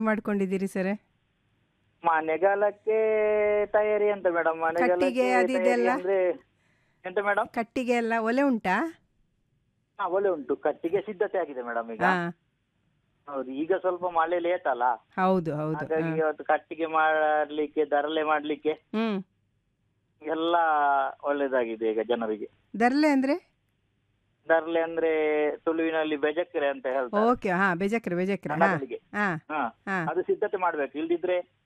ಮಾಡ್ಕೊಂಡಿದ್ದೀರಿ ಸರ್ ಮನೆಗಾಲಕ್ಕೆ ತಯಾರಿ ಅಂತ ಮೇಡಮ್ ಮನೆಗಾಲಕ್ಕೆ ಕಟ್ಟಿಗೆ ಅದು ತಯಾರಿ ಇದೆಲ್ಲ? ಅಂದ್ರೆ ಎಂತ ಮೇಡಮ್ ಕಟ್ಟಿಗೆ ಎಲ್ಲ ಒಲೆ ಉಂಟಾ ಹಾ ಒಳ್ಳೆ ಉಂಟು ಕಟ್ಟಿಗೆ ಸಿದ್ಧತೆ ಆಗಿದೆ ಮೇಡಮ್ ಈಗ ಹಾ ಹೌದು ಈಗ ಸ್ವಲ್ಪ ಮಳೆ ಲೇಟ್ ಅಲ್ಲ ಹೌದು ಹೌದು ಹಾಗಾಗಿ ಹಾ. ಇವತ್ತು ಕಟ್ಟಿಗೆ ಮಾಡ್ಲಿಕ್ಕೆ ದರಲೆ ಮಾಡ್ಲಿಕ್ಕೆ ಹ್ಮ್ ಎಲ್ಲ ಒಳ್ಳೇದಾಗಿದೆ ಈಗ ಜನರಿಗೆ ದರ್ಲೆ ಅಂದ್ರೆ ದರ್ಲೆ ಅಂದ್ರೆ ತುಳುವಿನಲ್ಲಿ ಬೆಜಕ್ರೆ ಅಂತ ಹೇಳ್ತಾರೆ ಓಕೆ ಹಾ ಬೇಜಕ್ರೆ ಬೇಜಕ್ರೆ ಹಾ ಹಣಗಳಿಗೆ ಹಾ ಹಾ ಹಾ ಅದು ಸಿದ್ಧತೆ ಮಾಡ್ಬೇಕು ಇಲ್ದಿದ್ರೆ